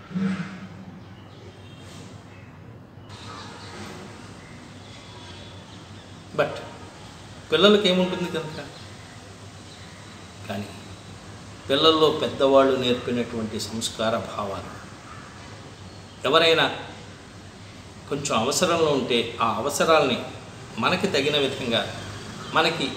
but పిల్లలకి ఏముంటుంది కనుక కానీ పిల్లల్లో పెద్దవాళ్ళు నేర్పినటువంటి సంస్కార భావాలు ఎవరైనా కొంచెం అవసరంలో ఉంటే ఆ అవసరాల్ని మనకి తగిన విధంగా మనకి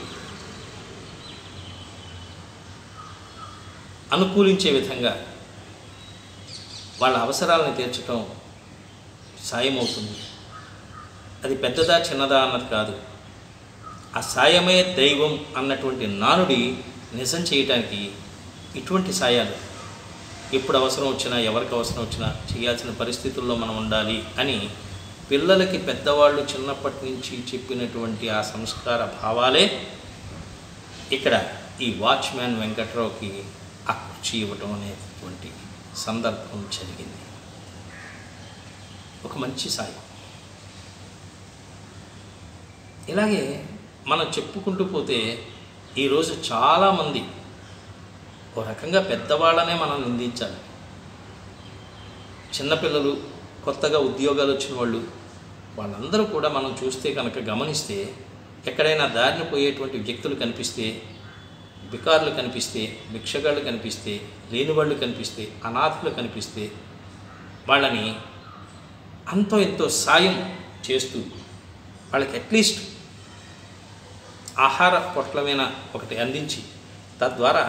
అనుకూలించే విధంగా వాళ్ళ అవసరాలను తీర్చడం సాయం అవుతుంది అది పెద్దదా చిన్నదా అన్నది కాదు ఆ సాయమే దైవం అన్నటువంటి నానుడి నిజం చేయటానికి ఇటువంటి సాయాలు ఎప్పుడు అవసరం వచ్చినా ఎవరికి అవసరం వచ్చినా చేయాల్సిన పరిస్థితుల్లో మనం ఉండాలి అని పిల్లలకి పెద్దవాళ్ళు చిన్నప్పటి నుంచి చెప్పినటువంటి ఆ సంస్కార భావాలే ఇక్కడ ఈ వాచ్మ్యాన్ వెంకట్రావుకి ఆ కుర్చీ ఇవ్వటం అనేటువంటి సందర్భం జరిగింది ఒక మంచి సాయం ఇలాగే మనం చెప్పుకుంటూ పోతే ఈరోజు చాలామంది ఓ రకంగా పెద్దవాళ్ళనే మనం నిందించాలి చిన్నపిల్లలు కొత్తగా ఉద్యోగాలు వచ్చిన వాళ్ళు వాళ్ళందరూ కూడా మనం చూస్తే కనుక గమనిస్తే ఎక్కడైనా దారిని పోయేటువంటి వ్యక్తులు కనిపిస్తే బికార్లు కనిపిస్తే భిక్షగాళ్ళు కనిపిస్తే లేనివాళ్ళు కనిపిస్తే అనాథులు కనిపిస్తే వాళ్ళని అంతో ఎంతో సాయం చేస్తూ వాళ్ళకి అట్లీస్ట్ ఆహార పొట్లమైన ఒకటి అందించి తద్వారా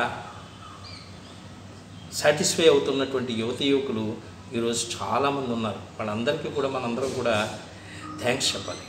సాటిస్ఫై అవుతున్నటువంటి యువతి యువకులు ఈరోజు చాలామంది ఉన్నారు వాళ్ళందరికీ కూడా మనందరం కూడా థ్యాంక్స్ చెప్పాలి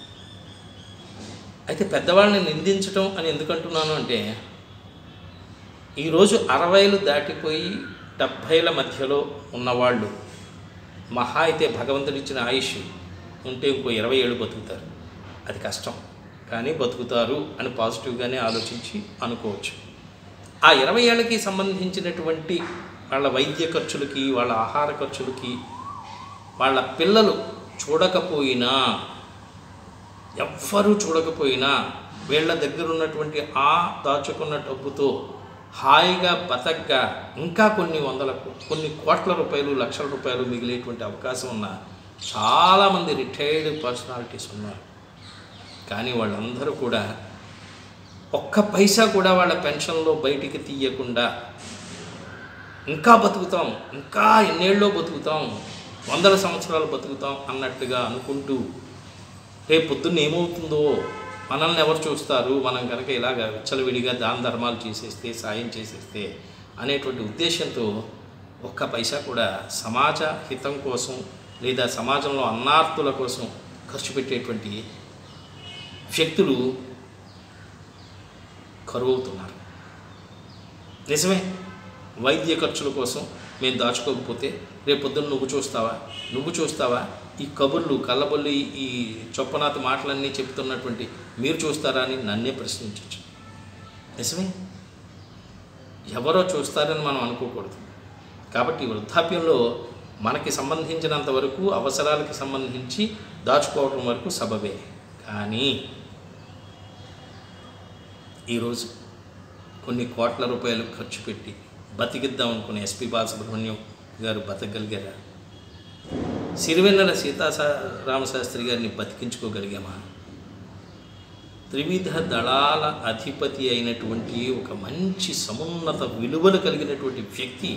అయితే పెద్దవాళ్ళని నిందించడం అని ఎందుకంటున్నాను అంటే ఈరోజు అరవైలు దాటిపోయి డెబ్భైల మధ్యలో ఉన్నవాళ్ళు మహా అయితే భగవంతుడిచ్చిన ఆయుష్ ఉంటే ఇంకో ఇరవై ఏళ్ళు బతుకుతారు అది కష్టం కానీ బతుకుతారు అని పాజిటివ్గానే ఆలోచించి అనుకోవచ్చు ఆ ఇరవై ఏళ్ళకి సంబంధించినటువంటి వాళ్ళ వైద్య ఖర్చులకి వాళ్ళ ఆహార ఖర్చులకి వాళ్ళ పిల్లలు చూడకపోయినా ఎవ్వరూ చూడకపోయినా వీళ్ళ దగ్గర ఉన్నటువంటి ఆ దాచుకున్న డబ్బుతో హాయిగా బతగ్గా ఇంకా కొన్ని వందలకు కొన్ని కోట్ల రూపాయలు లక్షల రూపాయలు మిగిలేటువంటి అవకాశం ఉన్న చాలామంది రిటైర్డ్ పర్సనాలిటీస్ ఉన్నారు కానీ వాళ్ళందరూ కూడా ఒక్క పైసా కూడా వాళ్ళ పెన్షన్లో బయటికి తీయకుండా ఇంకా బతుకుతాం ఇంకా ఎన్నేళ్ళలో బతుకుతాం వందల సంవత్సరాలు బతుకుతాం అన్నట్టుగా అనుకుంటూ రేపు పొద్దున్న ఏమవుతుందో మనల్ని ఎవరు చూస్తారు మనం కనుక ఇలాగ విచ్చలవిడిగా దాన ధర్మాలు చేసేస్తే సాయం చేసేస్తే అనేటువంటి ఉద్దేశంతో ఒక్క పైసా కూడా సమాజ హితం కోసం లేదా సమాజంలో అన్నార్థుల కోసం ఖర్చు పెట్టేటువంటి వ్యక్తులు కరువవుతున్నారు నిజమే వైద్య ఖర్చుల కోసం మేము దాచుకోకపోతే రేపు పొద్దున్న నువ్వు చూస్తావా నువ్వు చూస్తావా ఈ కబుర్లు కళ్ళబొల్లి ఈ చొప్పనాథ మాటలన్నీ చెప్తున్నటువంటి మీరు చూస్తారా అని నన్నే ప్రశ్నించవచ్చు నిజమే ఎవరో చూస్తారని మనం అనుకోకూడదు కాబట్టి వృద్ధాప్యంలో మనకి సంబంధించినంత వరకు అవసరాలకి సంబంధించి దాచుకోవడం వరకు సబబే కానీ ఈరోజు కొన్ని కోట్ల రూపాయలు ఖర్చు పెట్టి బతికిద్దాం అనుకునే ఎస్పి బాలసుబ్రహ్మణ్యం గారు బతకగలిగారా సిరివెన్నెల సీతారామశాస్త్రి గారిని బతికించుకోగలిగామా త్రివిధ దళాల అధిపతి అయినటువంటి ఒక మంచి సమున్నత విలువలు కలిగినటువంటి వ్యక్తి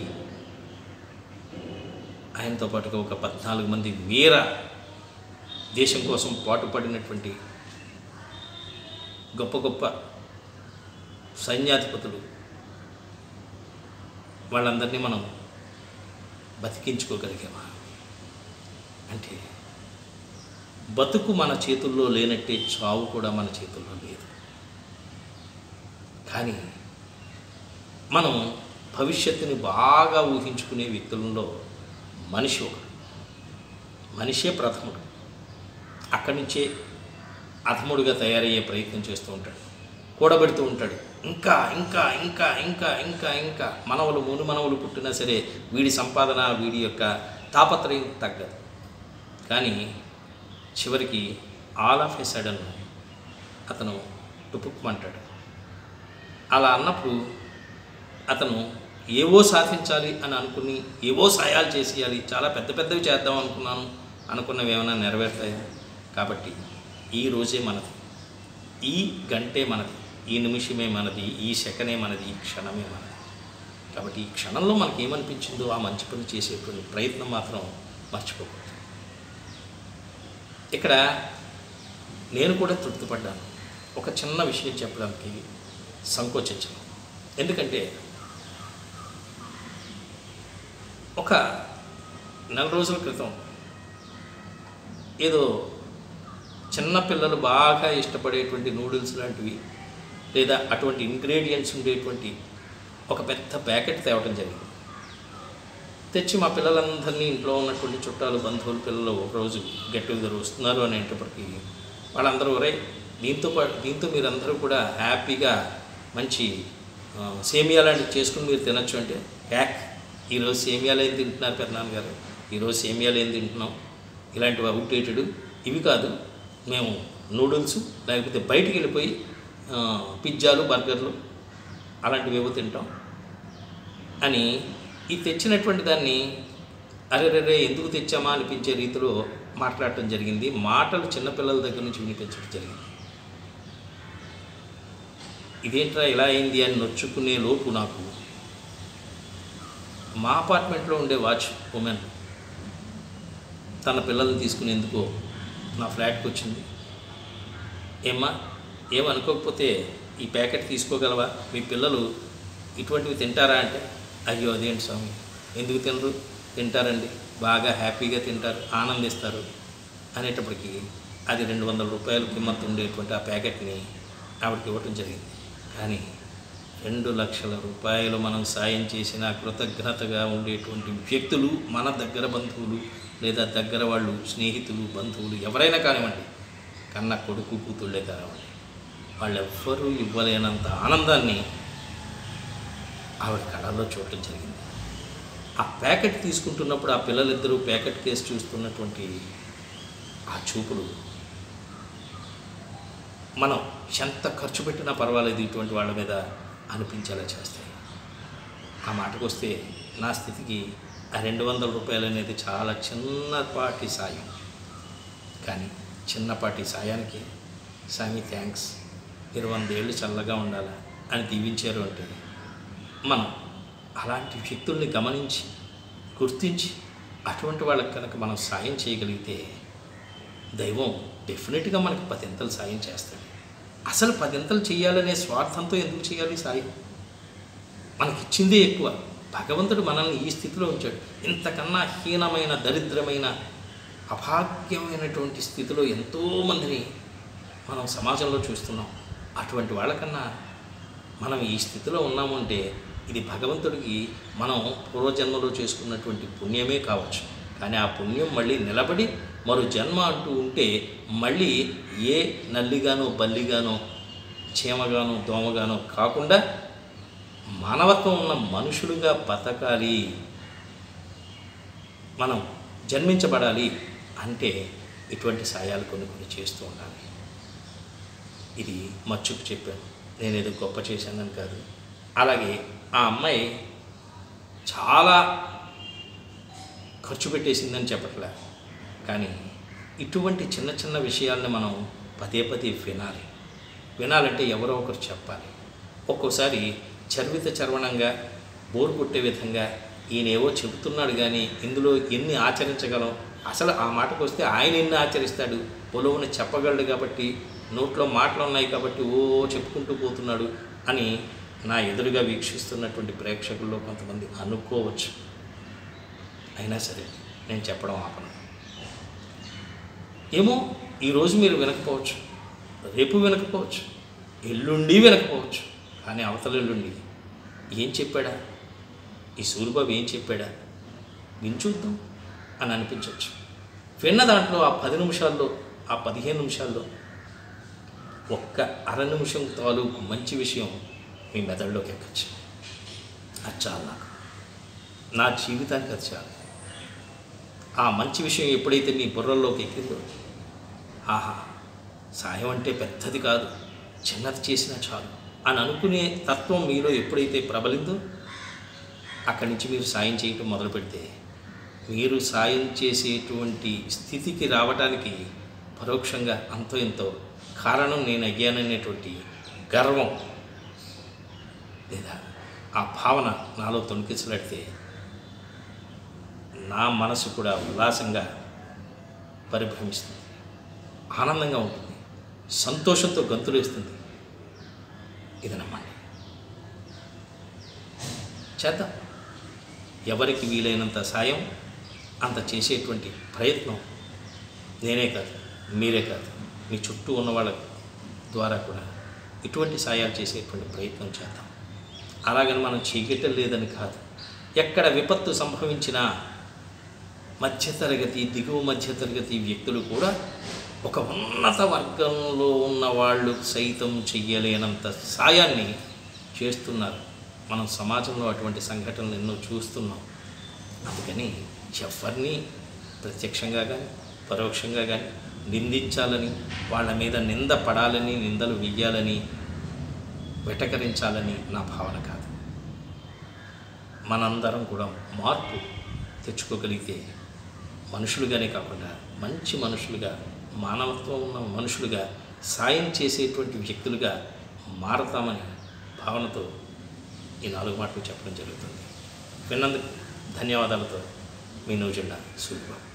ఆయనతో పాటుగా ఒక పద్నాలుగు మంది వీర దేశం కోసం పాటుపడినటువంటి గొప్ప గొప్ప సైన్యాధిపతులు వాళ్ళందరినీ మనం బతికించుకోగలిగామా అంటే బతుకు మన చేతుల్లో లేనట్టే చావు కూడా మన చేతుల్లో లేదు కానీ మనం భవిష్యత్తుని బాగా ఊహించుకునే వ్యక్తులలో మనిషి ఒకడు మనిషే ప్రథముడు అక్కడి నుంచే అధముడుగా తయారయ్యే ప్రయత్నం చేస్తూ ఉంటాడు కూడబెడుతూ ఉంటాడు ఇంకా ఇంకా ఇంకా ఇంకా ఇంకా ఇంకా మనవలు మును మనవలు పుట్టినా సరే వీడి సంపాదన వీడి యొక్క తాపత్రయం తగ్గదు కానీ చివరికి ఆల్ ఆఫ్ ఎ సడన్ అతను టుపుక్మంటాడు అలా అన్నప్పుడు అతను ఏవో సాధించాలి అని అనుకుని ఏవో సాయాలు చేసేయాలి చాలా పెద్ద పెద్దవి చేద్దాం అనుకున్నాను అనుకున్నవి ఏమైనా నెరవేరుతాయా కాబట్టి ఈ రోజే మనది ఈ గంటే మనది ఈ నిమిషమే మనది ఈ సెకనే మనది ఈ క్షణమే మనది కాబట్టి ఈ క్షణంలో మనకి ఏమనిపించిందో ఆ మంచి పని చేసేటువంటి ప్రయత్నం మాత్రం మర్చిపోకూడదు ఇక్కడ నేను కూడా తృప్తిపడ్డాను ఒక చిన్న విషయం చెప్పడానికి సంకోచించను ఎందుకంటే ఒక నెల రోజుల క్రితం ఏదో చిన్న పిల్లలు బాగా ఇష్టపడేటువంటి నూడిల్స్ లాంటివి లేదా అటువంటి ఇంగ్రీడియంట్స్ ఉండేటువంటి ఒక పెద్ద ప్యాకెట్ తేవటం జరిగింది తెచ్చి మా పిల్లలందరినీ ఇంట్లో ఉన్నటువంటి చుట్టాలు బంధువులు పిల్లలు ఒకరోజు గెట్ టుగెదర్ వస్తున్నారు అనేటప్పటికీ వాళ్ళందరూ ఒరే దీంతో పాటు దీంతో మీరందరూ కూడా హ్యాపీగా మంచి ఆ, సేమియా లాంటివి చేసుకుని మీరు తినొచ్చు అంటే హ్యాక్ ఈరోజు సేమియాలు ఏం తింటున్నారు పెద్దనాన్న గారు ఈరోజు సేమియాలు ఏం తింటున్నాం ఇలాంటివి అవుట్డేటెడ్ ఇవి కాదు మేము నూడిల్స్ లేకపోతే బయటికి వెళ్ళిపోయి ఆ, పిజ్జాలు బర్గర్లు అలాంటివి ఏవో తింటాం అని ఈ తెచ్చినటువంటి దాన్ని అరెరెరే ఎందుకు తెచ్చామా అనిపించే రీతిలో మాట్లాడటం జరిగింది మాటలు చిన్నపిల్లల దగ్గర నుంచి వినిపించడం జరిగింది ఇదేంట్రా ఇలా అయింది అని నొచ్చుకునే లోపు నాకు మా అపార్ట్మెంట్లో ఉండే వాచ్ ఉమెన్ తన పిల్లల్ని తీసుకునేందుకు నా ఫ్లాట్కి వచ్చింది ఏమ్మా ఏమనుకోకపోతే ఈ ప్యాకెట్ తీసుకోగలవా మీ పిల్లలు ఇటువంటివి తింటారా అంటే అయ్యో అదేంటి స్వామి ఎందుకు తినరు తింటారండి బాగా హ్యాపీగా తింటారు ఆనందిస్తారు అనేటప్పటికీ అది రెండు వందల రూపాయలు కిమ్మత్తు ఉండేటువంటి ఆ ప్యాకెట్ని ఆవిడకి ఇవ్వటం జరిగింది కానీ రెండు లక్షల రూపాయలు మనం సాయం చేసిన కృతజ్ఞతగా ఉండేటువంటి వ్యక్తులు మన దగ్గర బంధువులు లేదా దగ్గర వాళ్ళు స్నేహితులు బంధువులు ఎవరైనా కానివ్వండి కన్న కొడుకు కూతుళ్ళే కానివ్వండి వాళ్ళెవ్వరూ ఇవ్వలేనంత ఆనందాన్ని ఆవిడ కళల్లో చూడటం జరిగింది ఆ ప్యాకెట్ తీసుకుంటున్నప్పుడు ఆ పిల్లలిద్దరూ ప్యాకెట్ కేసు చూస్తున్నటువంటి ఆ చూపులు మనం ఎంత ఖర్చు పెట్టినా పర్వాలేదు ఇటువంటి వాళ్ళ మీద అనిపించేలా చేస్తాయి ఆ మాటకు వస్తే నా స్థితికి ఆ రెండు వందల రూపాయలు అనేది చాలా చిన్నపాటి సాయం కానీ చిన్నపాటి సాయానికి స్వామి థ్యాంక్స్ మీరు వందేళ్ళు చల్లగా ఉండాలా అని దీవించారు అంటే మనం అలాంటి వ్యక్తుల్ని గమనించి గుర్తించి అటువంటి వాళ్ళకి కనుక మనం సాయం చేయగలిగితే దైవం డెఫినెట్గా మనకి పదింతలు సాయం చేస్తాడు అసలు పదింతలు చేయాలనే స్వార్థంతో ఎందుకు చేయాలి సాయం మనకిచ్చిందే ఎక్కువ భగవంతుడు మనల్ని ఈ స్థితిలో ఉంచాడు ఇంతకన్నా హీనమైన దరిద్రమైన అభాగ్యమైనటువంటి స్థితిలో ఎంతోమందిని మనం సమాజంలో చూస్తున్నాం అటువంటి వాళ్ళకన్నా మనం ఈ స్థితిలో ఉన్నాము అంటే ఇది భగవంతుడికి మనం పూర్వజన్మలో చేసుకున్నటువంటి పుణ్యమే కావచ్చు కానీ ఆ పుణ్యం మళ్ళీ నిలబడి మరో జన్మ అంటూ ఉంటే మళ్ళీ ఏ నల్లిగానో బల్లిగానో చీమగానో దోమగానో కాకుండా మానవత్వం ఉన్న మనుషులుగా బతకాలి మనం జన్మించబడాలి అంటే ఇటువంటి సాయాలు కొన్ని కొన్ని చేస్తూ ఉండాలి ఇది మచ్చుకు చెప్పాను నేను ఏదో గొప్ప చేశానని కాదు అలాగే ఆ అమ్మాయి చాలా ఖర్చు పెట్టేసిందని చెప్పట్లే కానీ ఇటువంటి చిన్న చిన్న విషయాల్ని మనం పదే పదే వినాలి వినాలంటే ఎవరో ఒకరు చెప్పాలి ఒక్కోసారి చర్విత చర్వణంగా బోరు కొట్టే విధంగా ఈయనేవో చెబుతున్నాడు కానీ ఇందులో ఎన్ని ఆచరించగలం అసలు ఆ మాటకు వస్తే ఆయన ఎన్ని ఆచరిస్తాడు పొలవుని చెప్పగలడు కాబట్టి నోట్లో మాటలు ఉన్నాయి కాబట్టి ఓ చెప్పుకుంటూ పోతున్నాడు అని నా ఎదురుగా వీక్షిస్తున్నటువంటి ప్రేక్షకుల్లో కొంతమంది అనుకోవచ్చు అయినా సరే నేను చెప్పడం ఆపను ఏమో ఈరోజు మీరు వినకపోవచ్చు రేపు వినకపోవచ్చు ఎల్లుండి వినకపోవచ్చు కానీ అవతల ఎల్లుండి ఏం చెప్పాడా ఈ సూరిబాబు ఏం చెప్పాడా వించూద్దాం అని అనిపించవచ్చు విన్న దాంట్లో ఆ పది నిమిషాల్లో ఆ పదిహేను నిమిషాల్లో ఒక్క అర నిమిషం తాలూకు మంచి విషయం మీ మెదడులోకి ఎక్కచ్చు అది చాలు నాకు నా జీవితానికి అది చాలు ఆ మంచి విషయం ఎప్పుడైతే మీ బుర్రల్లోకి ఎక్కిందో ఆహా సాయం అంటే పెద్దది కాదు చిన్నది చేసినా చాలు అని అనుకునే తత్వం మీలో ఎప్పుడైతే ప్రబలిందో అక్కడి నుంచి మీరు సాయం చేయటం మొదలు పెడితే మీరు సాయం చేసేటువంటి స్థితికి రావడానికి పరోక్షంగా అంతో ఎంతో కారణం నేను అయ్యాననేటువంటి గర్వం లేదా ఆ భావన నాలో తొణికించలాడితే నా మనసు కూడా ఉల్లాసంగా పరిభ్రమిస్తుంది ఆనందంగా ఉంటుంది సంతోషంతో గంతులు వేస్తుంది ఇది నమ్మండి చేద్దాం ఎవరికి వీలైనంత సాయం అంత చేసేటువంటి ప్రయత్నం నేనే కాదు మీరే కాదు మీ చుట్టూ ఉన్న వాళ్ళ ద్వారా కూడా ఇటువంటి సాయాలు చేసేటువంటి ప్రయత్నం చేద్దాం అలాగని మనం చేయగట్టం లేదని కాదు ఎక్కడ విపత్తు సంభవించినా మధ్యతరగతి దిగువ మధ్యతరగతి వ్యక్తులు కూడా ఒక ఉన్నత వర్గంలో ఉన్న వాళ్ళు సైతం చెయ్యలేనంత సాయాన్ని చేస్తున్నారు మనం సమాజంలో అటువంటి సంఘటనలు ఎన్నో చూస్తున్నాం అందుకని ఎవరిని ప్రత్యక్షంగా కానీ పరోక్షంగా కానీ నిందించాలని వాళ్ళ మీద నింద పడాలని నిందలు వెయ్యాలని వెటకరించాలని నా భావన కాదు మనందరం కూడా మార్పు తెచ్చుకోగలిగితే మనుషులుగానే కాకుండా మంచి మనుషులుగా మానవత్వం ఉన్న మనుషులుగా సాయం చేసేటువంటి వ్యక్తులుగా మారతామని భావనతో ఈ నాలుగు మాటలు చెప్పడం జరుగుతుంది విన్నందుకు ధన్యవాదాలతో మీ నూజెండా సూర్యబాబు